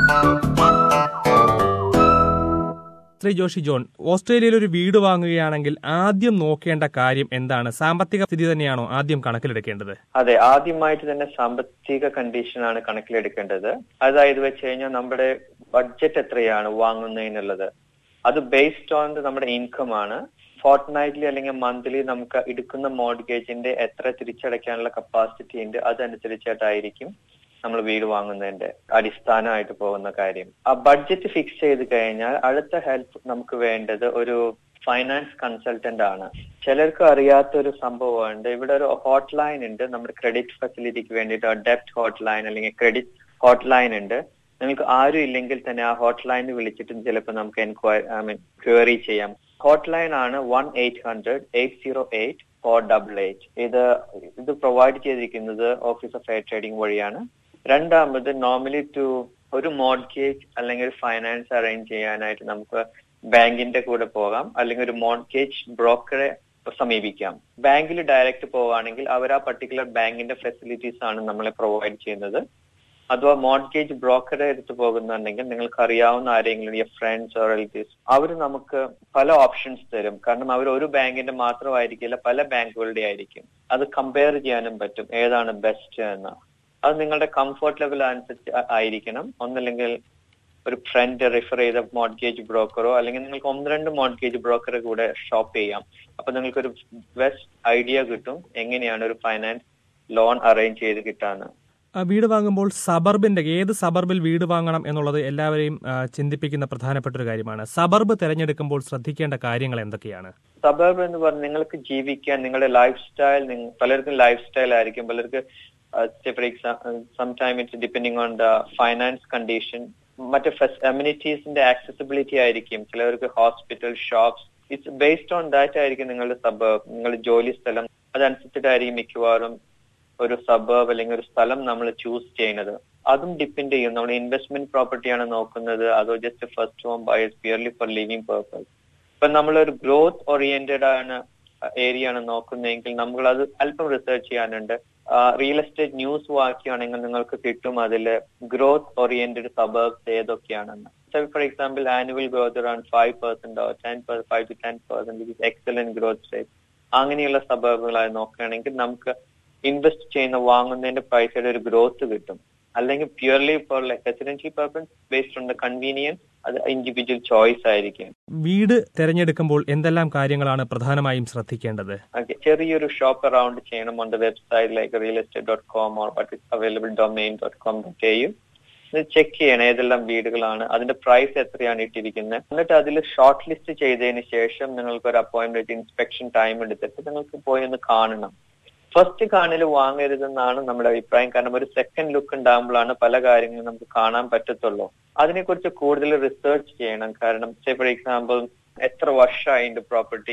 Shri Joshi John ഓസ്ട്രേലിയയിൽ ഒരു വീട് വാങ്ങുകയാണെങ്കിൽ ആദ്യം നോക്കേണ്ട കാര്യം എന്താണ് സാമ്പത്തിക സ്ഥിതി തന്നെയാണോ ആദ്യം കണക്കിലെടുക്കേണ്ടത് അതെ ആദ്യമായിട്ട് തന്നെ സാമ്പത്തിക കണ്ടീഷനാണ് കണക്കിലെടുക്കേണ്ടത് അതായത് വെച്ച് കഴിഞ്ഞാൽ നമ്മുടെ ബഡ്ജറ്റ് എത്രയാണ് വാങ്ങുന്നതിനുള്ളത് അത് ബേസ്ഡ് ഓൺ നമ്മുടെ ഇൻകം ആണ് ഫോർട്ട് നൈറ്റ്ലി അല്ലെങ്കിൽ മന്ത്ലി നമുക്ക് എടുക്കുന്ന മോഡ്ഗേജിന്റെ എത്ര തിരിച്ചടയ്ക്കാനുള്ള കപ്പാസിറ്റി ഉണ്ട് അതനുസരിച്ചിട്ടായിരിക്കും നമ്മൾ വീട് വാങ്ങുന്നതിന്റെ അടിസ്ഥാനമായിട്ട് പോകുന്ന കാര്യം ആ ബഡ്ജറ്റ് ഫിക്സ് ചെയ്ത് കഴിഞ്ഞാൽ അടുത്ത ഹെൽപ്പ് നമുക്ക് വേണ്ടത് ഒരു ഫൈനാൻസ് കൺസൾട്ടന്റ് ആണ് ചിലർക്ക് അറിയാത്ത ഒരു സംഭവമുണ്ട് ഇവിടെ ഒരു ഹോട്ട് ലൈൻ ഉണ്ട് നമ്മുടെ ക്രെഡിറ്റ് ഫെസിലിറ്റിക്ക് വേണ്ടിയിട്ട് ഡെപ്റ്റ് ഹോട്ട് ലൈൻ അല്ലെങ്കിൽ ക്രെഡിറ്റ് ഹോട്ട് ലൈൻ ഉണ്ട് നിങ്ങൾക്ക് ആരും ഇല്ലെങ്കിൽ തന്നെ ആ ഹോട്ട് ലൈനിൽ വിളിച്ചിട്ടും ചിലപ്പോൾ നമുക്ക് എൻക്വയറി ഐ മീൻ ക്വയറി ചെയ്യാം ഹോട്ട് ലൈൻ ആണ് one eight hundred eight zero eight four double eight ഇത് ഇത് പ്രൊവൈഡ് ചെയ്തിരിക്കുന്നത് ഓഫീസ് ഓഫ് എയർ ട്രേഡിംഗ് വഴിയാണ് രണ്ടാമത് നോർമലി ടു ഒരു മോഡ്ഗേജ് അല്ലെങ്കിൽ ഒരു ഫൈനാൻസ് അറേഞ്ച് ചെയ്യാനായിട്ട് നമുക്ക് ബാങ്കിന്റെ കൂടെ പോകാം അല്ലെങ്കിൽ ഒരു മോഡ്ഗേജ് ബ്രോക്കറെ സമീപിക്കാം ബാങ്കിൽ ഡയറക്റ്റ് പോവുകയാണെങ്കിൽ അവർ ആ പർട്ടിക്കുലർ ബാങ്കിന്റെ ഫെസിലിറ്റീസ് ആണ് നമ്മളെ പ്രൊവൈഡ് ചെയ്യുന്നത് അഥവാ മോഡ്ഗേജ് ബ്രോക്കറെ എടുത്ത് പോകുന്നുണ്ടെങ്കിൽ നിങ്ങൾക്ക് അറിയാവുന്ന ആരെങ്കിലും ഫ്രണ്ട്സ് ഓർ റിലേറ്റീവ്സ് അവർ നമുക്ക് പല ഓപ്ഷൻസ് തരും കാരണം അവർ ഒരു ബാങ്കിന്റെ മാത്രമായിരിക്കില്ല പല ബാങ്കുകളുടെ ആയിരിക്കും അത് കമ്പയർ ചെയ്യാനും പറ്റും ഏതാണ് ബെസ്റ്റ് എന്ന് അത് നിങ്ങളുടെ കംഫർട്ട് ലെവൽ അനുസരിച്ച് ആയിരിക്കണം ഒന്നല്ലെങ്കിൽ ഒരു ഫ്രണ്ട് റെഫർ ചെയ്ത മോഡ്ഗേജ് ബ്രോക്കറോ അല്ലെങ്കിൽ നിങ്ങൾക്ക് ഒന്ന് രണ്ട് മോഡ്ഗേജ് ബ്രോക്കറെ കൂടെ ഷോപ്പ് ചെയ്യാം അപ്പൊ നിങ്ങൾക്ക് ഒരു ബെസ്റ്റ് ഐഡിയ കിട്ടും എങ്ങനെയാണ് ഒരു ഫൈനാൻസ് ലോൺ അറേഞ്ച് ചെയ്ത് കിട്ടാന്ന് വീട് വാങ്ങുമ്പോൾ സബർബിന്റെ ഏത് സബർബിൽ വീട് വാങ്ങണം എന്നുള്ളത് എല്ലാവരെയും ചിന്തിപ്പിക്കുന്ന പ്രധാനപ്പെട്ട ഒരു കാര്യമാണ് സബർബ് തിരഞ്ഞെടുക്കുമ്പോൾ ശ്രദ്ധിക്കേണ്ട കാര്യങ്ങൾ എന്തൊക്കെയാണ് സബർബ് എന്ന് പറഞ്ഞാൽ നിങ്ങൾക്ക് ജീവിക്കാൻ നിങ്ങളുടെ ലൈഫ് സ്റ്റൈൽ പലർക്കും ലൈഫ് സ്റ്റൈൽ ആയിരിക്കും പലർക്ക് for example sometime it's depending on the finance condition മറ്റേ അമ്യൂണിറ്റീസിന്റെ ആക്സസിബിലിറ്റി ആയിരിക്കും ചിലവർക്ക് hospital shops it's based on that ആയിരിക്കും നിങ്ങളുടെ സബർബ് നിങ്ങളുടെ ജോലി സ്ഥലം അതനുസരിച്ചിട്ടായിരിക്കും മിക്കവാറും ഒരു സബർബ് അല്ലെങ്കിൽ ഒരു സ്ഥലം നമ്മൾ ചൂസ് ചെയ്യുന്നത് അതും ഡിപ്പെൻഡ് ചെയ്യും നമ്മൾ ഇൻവെസ്റ്റ്മെന്റ് പ്രോപ്പർട്ടിയാണ് നോക്കുന്നത് അതോ just first home buyers purely for living purpose ഇപ്പൊ നമ്മളൊരു ഗ്രോത്ത് ഓറിയന്റഡ് ആണ് ഏരിയ ആണ് നോക്കുന്നതെങ്കിൽ നമ്മൾ അത് അല്പം റിസർച്ച് ചെയ്യാനുണ്ട് റിയൽ എസ്റ്റേറ്റ് ന്യൂസ് വാക്കിയാണെങ്കിൽ നിങ്ങൾക്ക് കിട്ടും അതിൽ ഗ്രോത്ത് ഓറിയന്റഡ് സബർബ്സ് ഏതൊക്കെയാണെന്ന് for example annual growth around five percent ten five to ten percent excellent growth rate അങ്ങനെയുള്ള സബർബുകളായി നോക്കുകയാണെങ്കിൽ നമുക്ക് ഇൻവെസ്റ്റ് ചെയ്യുന്ന വാങ്ങുന്നതിന്റെ പൈസയുടെ ഒരു ഗ്രോത്ത് കിട്ടും അല്ലെങ്കിൽ purely for residential purpose based on the convenience അത് ഇൻഡിവിജ്വൽ ചോയ്സ് ആയിരിക്കും വീട് തിരഞ്ഞെടുക്കുമ്പോൾ എന്തെല്ലാം കാര്യങ്ങളാണ് പ്രധാനമായും ശ്രദ്ധിക്കേണ്ടത് ചെറിയൊരു ഷോപ്പ് അറൌണ്ട് ചെയ്യണം on the website like real estate dot com or what is available domain dot com dot ചെയ്യും ചെക്ക് ചെയ്യണം ഏതെല്ലാം വീടുകളാണ് അതിന്റെ പ്രൈസ് എത്രയാണ് ഇട്ടിരിക്കുന്നത് എന്നിട്ട് അതിൽ ഷോർട്ട് ലിസ്റ്റ് ചെയ്തതിന് ശേഷം നിങ്ങൾക്ക് ഒരു അപ്പോയിന്റ്മെന്റ് ഇൻസ്പെക്ഷൻ ടൈം എടുത്തിട്ട് നിങ്ങൾക്ക് പോയി ഒന്ന് കാണണം ഫസ്റ്റ് കാണൽ വാങ്ങരുതെന്നാണ് നമ്മുടെ അഭിപ്രായം കാരണം ഒരു സെക്കൻഡ് ലുക്ക് ഉണ്ടാകുമ്പോഴാണ് പല കാര്യങ്ങളും നമുക്ക് കാണാൻ പറ്റത്തുള്ളൂ അതിനെക്കുറിച്ച് കൂടുതൽ റിസർച്ച് ചെയ്യണം കാരണം ഫോർ എക്സാമ്പിൾ എത്ര വർഷമായി പ്രോപ്പർട്ടി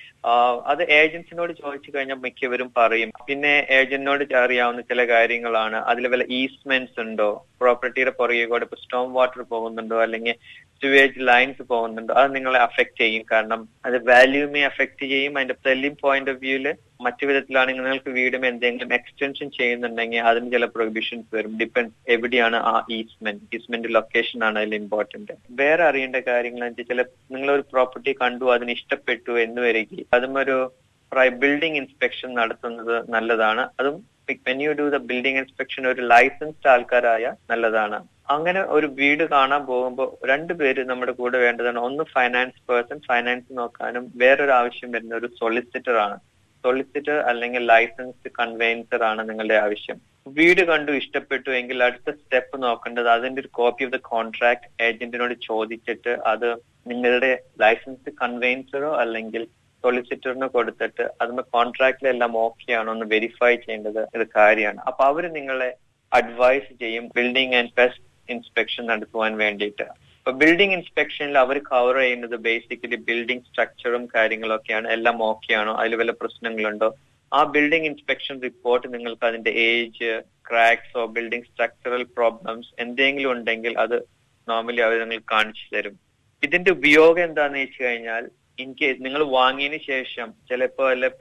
അത് ഏജൻസിനോട് ചോദിച്ചു കഴിഞ്ഞാൽ മിക്കവരും പറയും പിന്നെ ഏജന്റിനോട് അറിയാവുന്ന ചില കാര്യങ്ങളാണ് അതിൽ വല്ല ഈസ്റ്റ്മെന്റ്സ് ഉണ്ടോ പ്രോപ്പർട്ടിയുടെ പുറകെ കൂടെ ഇപ്പൊ സ്റ്റോം വാട്ടർ പോകുന്നുണ്ടോ അല്ലെങ്കിൽ സ്റ്റുവേജ് ലൈൻസ് പോകുന്നുണ്ടോ അത് നിങ്ങളെ അഫക്ട് ചെയ്യും കാരണം അത് വാല്യൂമെ അഫക്ട് ചെയ്യും അതിന്റെ സെല്ലിംഗ് പോയിന്റ് ഓഫ് വ്യൂല് മറ്റു വിധത്തിലാണെങ്കിൽ നിങ്ങൾക്ക് വീടും എന്തെങ്കിലും എക്സ്റ്റൻഷൻ ചെയ്യുന്നുണ്ടെങ്കിൽ അതിന് ചില പ്രൊഹിബിഷൻസ് വരും ഡിപ്പെൻഡ് എവിടെയാണ് ആ ഈസ്റ്റ്മെന്റ് ഈസ്റ്റ്മെന്റ് ലൊക്കേഷൻ ആണ് അതിൽ ഇമ്പോർട്ടന്റ് വേറെ അറിയേണ്ട കാര്യങ്ങൾ വെച്ചാൽ ചില നിങ്ങളൊരു പ്രോപ്പർട്ടി കണ്ടു അതിന് ഇഷ്ടപ്പെട്ടു എന്ന് വരികയും അതും ഒരു ബിൽഡിംഗ് ഇൻസ്പെക്ഷൻ നടത്തുന്നത് നല്ലതാണ് അതും when you do the building inspection ഒരു ലൈസൻസ്ഡ് ആൾക്കാരായ നല്ലതാണ് അങ്ങനെ ഒരു വീട് കാണാൻ പോകുമ്പോൾ രണ്ടുപേര് നമ്മുടെ കൂടെ വേണ്ടതാണ് ഒന്ന് ഫൈനാൻസ് പേഴ്സൺ ഫൈനാൻസ് നോക്കാനും വേറൊരു ആവശ്യം വരുന്ന ഒരു സൊളിസിറ്റർ ആണ് സൊളിസിറ്റർ അല്ലെങ്കിൽ ലൈസൻസ്ഡ് കൺവെയൻസർ ആണ് നിങ്ങളുടെ ആവശ്യം വീട് കണ്ടു ഇഷ്ടപ്പെട്ടു എങ്കിൽ അടുത്ത സ്റ്റെപ്പ് നോക്കേണ്ടത് അതിന്റെ ഒരു കോപ്പി ഓഫ് ദ കോൺട്രാക്ട് ഏജന്റിനോട് ചോദിച്ചിട്ട് അത് നിങ്ങളുടെ ലൈസൻസ്ഡ് കൺവെയൻസറോ അല്ലെങ്കിൽ സൊളിസിറ്ററിന് കൊടുത്തിട്ട് അതിന്റെ കോൺട്രാക്റ്റിലെല്ലാം ഓക്കെ ആണോ എന്ന് വെരിഫൈ ചെയ്യേണ്ടത് ഒരു കാര്യമാണ് അപ്പൊ അവര് നിങ്ങളെ അഡ്വൈസ് ചെയ്യും ബിൽഡിംഗ് ആൻഡ് പെസ്റ്റ് ഇൻസ്പെക്ഷൻ നടത്തുവാൻ വേണ്ടിയിട്ട് ഇപ്പൊ ബിൽഡിംഗ് ഇൻസ്പെക്ഷനിൽ അവർ കവർ ചെയ്യുന്നത് ബേസിക്കലി ബിൽഡിംഗ് സ്ട്രക്ചറും കാര്യങ്ങളൊക്കെയാണ് എല്ലാം ഓക്കെ ആണോ അതിൽ വല്ല പ്രശ്നങ്ങളുണ്ടോ ആ ബിൽഡിംഗ് ഇൻസ്പെക്ഷൻ റിപ്പോർട്ട് നിങ്ങൾക്ക് അതിന്റെ ഏജ് ക്രാക്സോ ബിൽഡിംഗ് സ്ട്രക്ചറൽ പ്രോബ്ലംസ് എന്തെങ്കിലും ഉണ്ടെങ്കിൽ അത് നോർമലി അവർ നിങ്ങൾക്ക് കാണിച്ചു തരും ഇതിന്റെ ഉപയോഗം എന്താന്ന് വെച്ച് കഴിഞ്ഞാൽ ഇൻ കേസ് നിങ്ങൾ വാങ്ങിയതിന് ശേഷം ചിലപ്പോ അല്ലെ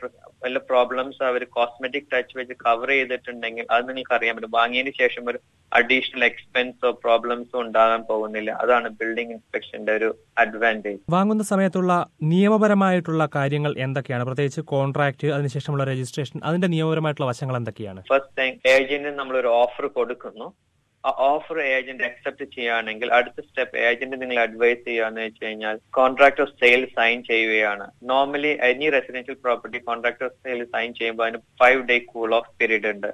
വല്ല പ്രോബ്ലംസ് അവർ കോസ്മെറ്റിക് ടച്ച് വെച്ച് കവർ ചെയ്തിട്ടുണ്ടെങ്കിൽ അത് നിങ്ങൾക്ക് അറിയാൻ പറ്റും വാങ്ങിയതിന് ശേഷം ഒരു അഡീഷണൽ എക്സ്പെൻസോ പ്രോബ്ലംസോ ഉണ്ടാകാൻ പോകുന്നില്ല അതാണ് ബിൽഡിംഗ് ഇൻസ്പെക്ഷന്റെ ഒരു അഡ്വാൻറ്റേജ് വാങ്ങുന്ന സമയത്തുള്ള നിയമപരമായിട്ടുള്ള കാര്യങ്ങൾ എന്തൊക്കെയാണ് പ്രത്യേകിച്ച് കോൺട്രാക്ട് അതിനുശേഷമുള്ള രജിസ്ട്രേഷൻ അതിന്റെ നിയമപരമായിട്ടുള്ള വശങ്ങൾ എന്തൊക്കെയാണ് ഫസ്റ്റ് തിങ് ഏജന്റിന് നമ്മൾ ഒരു ഓഫർ കൊടുക്കുന്നു ആ ഓഫർ ഏജന്റ് അക്സെപ്റ്റ് ചെയ്യുകയാണെങ്കിൽ അടുത്ത സ്റ്റെപ്പ് ഏജന്റ് നിങ്ങൾ അഡ്വൈസ് ചെയ്യാന്ന് വെച്ച് കഴിഞ്ഞാൽ കോൺട്രാക്ട് ഓഫ് സെയിൽ സൈൻ ചെയ്യുകയാണ് normally any residential property contract of sale sign ചെയ്യുമ്പോൾ അതിന് five day cool off period ഉണ്ട്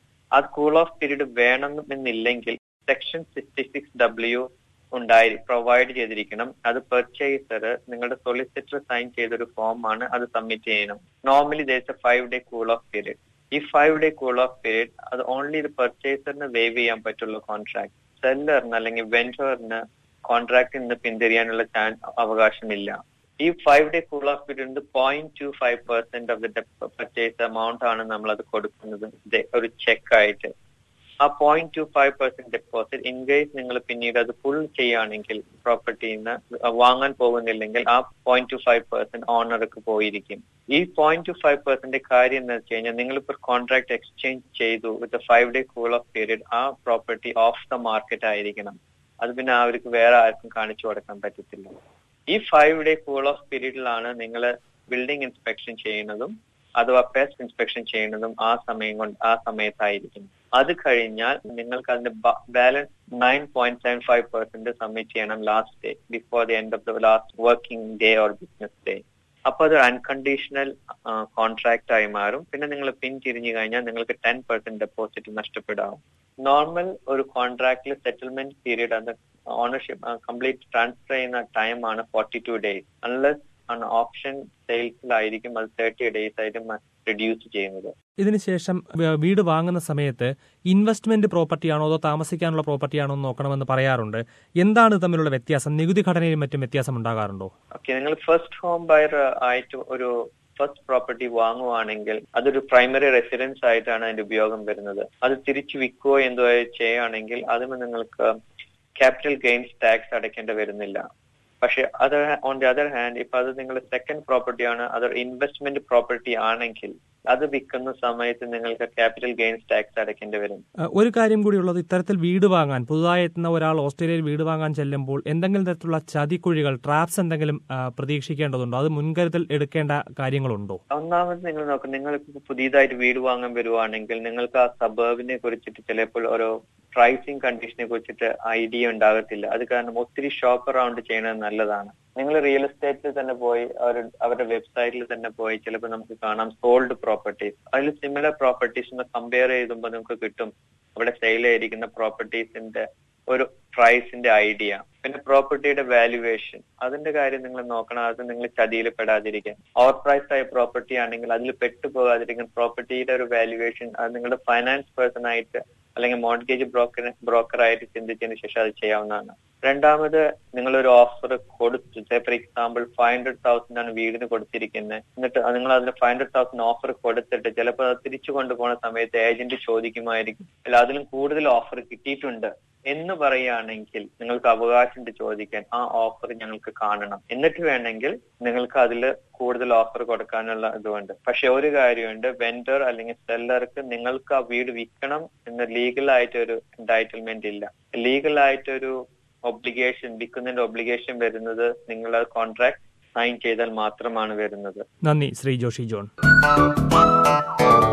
ആ കൂൾ ഓഫ് പീരീഡ് വേണമെന്നില്ലെങ്കിൽ സെക്ഷൻ സിക്സ്റ്റി സിക്സ് ഡബ്ല്യു ഉണ്ടായി പ്രൊവൈഡ് ചെയ്തിരിക്കണം അത് പെർച്ചേസർ നിങ്ങളുടെ സൊളിസിറ്റർ സൈൻ ചെയ്തൊരു ഫോം ആണ് അത് സബ്മിറ്റ് ചെയ്യണം normally there's a five day cool off period ഈ five day cool off period അത് ഓൺലി ഇത് പെർച്ചേസറിന് വേവ് ചെയ്യാൻ പറ്റുള്ള കോൺട്രാക്ട് സെല്ലറിന് അല്ലെങ്കിൽ വെൻഡറിന് കോൺട്രാക്ട് നിന്ന് പിന്തിരിയാനുള്ള ചാൻസ് അവകാശമില്ല ഈ five day cool off period point two five percent of the purchase amount ആണ് നമ്മൾ അത് കൊടുക്കുന്നത് ഒരു ചെക്ക് ആയിട്ട് ആ point two five percent deposit in case നിങ്ങൾ പിന്നീട് അത് ഫുൾ ചെയ്യുകയാണെങ്കിൽ പ്രോപ്പർട്ടിയിൽ നിന്ന് വാങ്ങാൻ പോകുന്നില്ലെങ്കിൽ ആ പോയിന്റ് ടു ഫൈവ് പെർസെന്റ് ഓണർക്ക് പോയിരിക്കും ഈ പോയിന്റ് ടു ഫൈവ് പെർസെന്റ് കാര്യം എന്ന് വെച്ച് കഴിഞ്ഞാൽ നിങ്ങളിപ്പോൾ കോൺട്രാക്ട് എക്സ്ചേഞ്ച് ചെയ്തു with five day cool off period ആ പ്രോപ്പർട്ടി ഓഫ് ദ മാർക്കറ്റ് ആയിരിക്കണം അത് പിന്നെ അവർക്ക് വേറെ ആർക്കും കാണിച്ചു കൊടുക്കാൻ പറ്റത്തില്ല ഈ ഫൈവ് ഡേ കൂൾ ഓഫ് പീരീഡിലാണ് നിങ്ങൾ ബിൽഡിംഗ് ഇൻസ്പെക്ഷൻ ചെയ്യുന്നതും അഥവാ പെസ്റ്റ് ഇൻസ്പെക്ഷൻ ചെയ്യുന്നതും ആ സമയം കൊണ്ട് ആ സമയത്തായിരിക്കും അത് കഴിഞ്ഞാൽ നിങ്ങൾക്ക് അതിന്റെ balance nine point seven five percent submit ചെയ്യണം last day before the end of the last working day or business day അപ്പൊ അത് അൺകണ്ടീഷണൽ കോൺട്രാക്ട് ആയി മാറും പിന്നെ നിങ്ങൾ പിൻ തിരിഞ്ഞു കഴിഞ്ഞാൽ നിങ്ങൾക്ക് ടെൻ പെർസെന്റ് ഡെപ്പോസിറ്റ് നഷ്ടപ്പെടാവും നോർമൽ ഒരു കോൺട്രാക്റ്റിൽ സെറ്റിൽമെന്റ് പീരീഡ് അത് ഓണർഷിപ്പ് കംപ്ലീറ്റ് ട്രാൻസ്ഫർ ചെയ്യുന്ന ടൈം ആണ് forty two days unless option സെയിൽസിലായിരിക്കും അത് തേർട്ടി ഡേയ്സ് ആയിട്ട് റിഡ്യൂസ് ചെയ്യുന്നത് ഇതിനുശേഷം വീട് വാങ്ങുന്ന സമയത്ത് ഇൻവെസ്റ്റ്മെന്റ് പ്രോപ്പർട്ടിയാണോ അതോ താമസിക്കാനുള്ള പ്രോപ്പർട്ടിയാണോ എന്ന് നോക്കണമെന്ന് പറയാറുണ്ട് എന്താണ് തമ്മിലുള്ള വ്യത്യാസം നികുതി ഘടനയിലും മറ്റും വ്യത്യാസം ഉണ്ടാകാറുണ്ടോ ഓക്കെ നിങ്ങൾ ഫസ്റ്റ് ഹോം ബയർ ആയിട്ട് ഒരു ഫസ്റ്റ് പ്രോപ്പർട്ടി വാങ്ങുവാണെങ്കിൽ അതൊരു പ്രൈമറി റെസിഡൻസ് ആയിട്ടാണ് അതിന്റെ ഉപയോഗം വരുന്നത് അത് തിരിച്ചു വിൽക്കുകയോ എന്തോ ചെയ്യുകയാണെങ്കിൽ അതിന് നിങ്ങൾക്ക് ക്യാപിറ്റൽ ഗെയിൻസ് ടാക്സ് അടയ്ക്കേണ്ടി വരുന്നില്ല പക്ഷെ അത് ഓൺ ദി അതർ ഹാൻഡ് ഇപ്പൊ അത് നിങ്ങൾ സെക്കൻഡ് പ്രോപ്പർട്ടിയാണ് അത് ഇൻവെസ്റ്റ്മെന്റ് പ്രോപ്പർട്ടി ആണെങ്കിൽ അത് വിൽക്കുന്ന സമയത്ത് നിങ്ങൾക്ക് ക്യാപിറ്റൽ ഗെയിൻസ് ടാക്സ് അടയ്ക്കേണ്ടി വരും ഒരു കാര്യം കൂടി ഉള്ളത് ഇത്തരത്തിൽ വീട് വാങ്ങാൻ പുതുതായി എത്തുന്ന ഒരാൾ ഓസ്ട്രേലിയയിൽ വീട് വാങ്ങാൻ ചെല്ലുമ്പോൾ എന്തെങ്കിലും തരത്തിലുള്ള ചതിക്കുഴികൾ ട്രാപ്സ് എന്തെങ്കിലും പ്രതീക്ഷിക്കേണ്ടതുണ്ടോ അത് മുൻകരുതൽ എടുക്കേണ്ട കാര്യങ്ങളുണ്ടോ ഒന്നാമത് നിങ്ങൾ നോക്കും നിങ്ങൾ പുതിയതായിട്ട് വീട് വാങ്ങാൻ വരുവാണെങ്കിൽ നിങ്ങൾക്ക് ആ സബർബിനെ കുറിച്ചിട്ട് ചിലപ്പോൾ ഓരോ പ്രൈസിങ് കണ്ടീഷനെ കുറിച്ചിട്ട് ഐഡിയ ഉണ്ടാകത്തില്ല അത് കാരണം ഒത്തിരി ഷോപ്പ് അറൗണ്ട് ചെയ്യുന്നത് നല്ലതാണ് നിങ്ങൾ റിയൽ എസ്റ്റേറ്റിൽ തന്നെ പോയി അവർ അവരുടെ വെബ്സൈറ്റിൽ തന്നെ പോയി ചിലപ്പോൾ നമുക്ക് കാണാം സോൾഡ് പ്രോപ്പർട്ടീസ് അതിൽ സിമിലർ പ്രോപ്പർട്ടീസ് കമ്പയർ ചെയ്തുമ്പോൾ നമുക്ക് കിട്ടും അവിടെ സെയിൽ ചെയ്തിരിക്കുന്ന പ്രോപ്പർട്ടീസിന്റെ ഒരു പ്രൈസിന്റെ ഐഡിയ പിന്നെ പ്രോപ്പർട്ടിയുടെ വാല്യുവേഷൻ അതിന്റെ കാര്യം നിങ്ങൾ നോക്കണം അത് നിങ്ങൾ ചതിയിൽ പെടാതിരിക്കാൻ ഓവർ പ്രൈസ് ആയ പ്രോപ്പർട്ടി ആണെങ്കിൽ അതിൽ പെട്ടുപോകാതിരിക്കാൻ പ്രോപ്പർട്ടിയുടെ ഒരു വാല്യുവേഷൻ അത് നിങ്ങളുടെ ഫൈനാൻസ് പേഴ്സൺ ആയിട്ട് അല്ലെങ്കിൽ മോർഗേജ് ബ്രോക്കർ ബ്രോക്കർ ആയിട്ട് ചിന്തിച്ചതിന് ശേഷം അത് ചെയ്യാവുന്നതാണ് രണ്ടാമത് നിങ്ങൾ ഒരു ഓഫർ കൊടുത്തു for example five hundred thousand ആണ് വീടിന് കൊടുത്തിരിക്കുന്നത് എന്നിട്ട് നിങ്ങൾ അതിന് ഫൈവ് ഹൺഡ്രഡ് തൗസൻഡ് ഓഫർ കൊടുത്തിട്ട് ചിലപ്പോൾ അത് തിരിച്ചു കൊണ്ടുപോകുന്ന സമയത്ത് ഏജന്റ് ചോദിക്കുമായിരിക്കും അല്ല അതിലും കൂടുതൽ ഓഫർ കിട്ടിയിട്ടുണ്ട് എന്ന് പറയുകയാണെങ്കിൽ നിങ്ങൾക്ക് അവകാശമുണ്ട് ചോദിക്കാൻ ആ ഓഫർ ഞങ്ങൾക്ക് കാണണം എന്നിട്ട് വേണമെങ്കിൽ നിങ്ങൾക്ക് അതിൽ കൂടുതൽ ഓഫർ കൊടുക്കാനുള്ള ഇതുണ്ട് പക്ഷെ ഒരു കാര്യമുണ്ട് വെൻഡർ അല്ലെങ്കിൽ സെല്ലർക്ക് നിങ്ങൾക്ക് ആ വീട് വിൽക്കണം എന്ന ലീഗലായിട്ട് ഒരു എൻറ്റൈറ്റിൽമെന്റ് ഇല്ല ലീഗലായിട്ടൊരു ഒബ്ലിഗേഷൻ വിൽക്കുന്നതിന്റെ ഒബ്ലിഗേഷൻ വരുന്നത് നിങ്ങൾ കോൺട്രാക്ട് സൈൻ ചെയ്താൽ മാത്രമാണ് വരുന്നത് നന്ദി ശ്രീ ജോഷി ജോൺ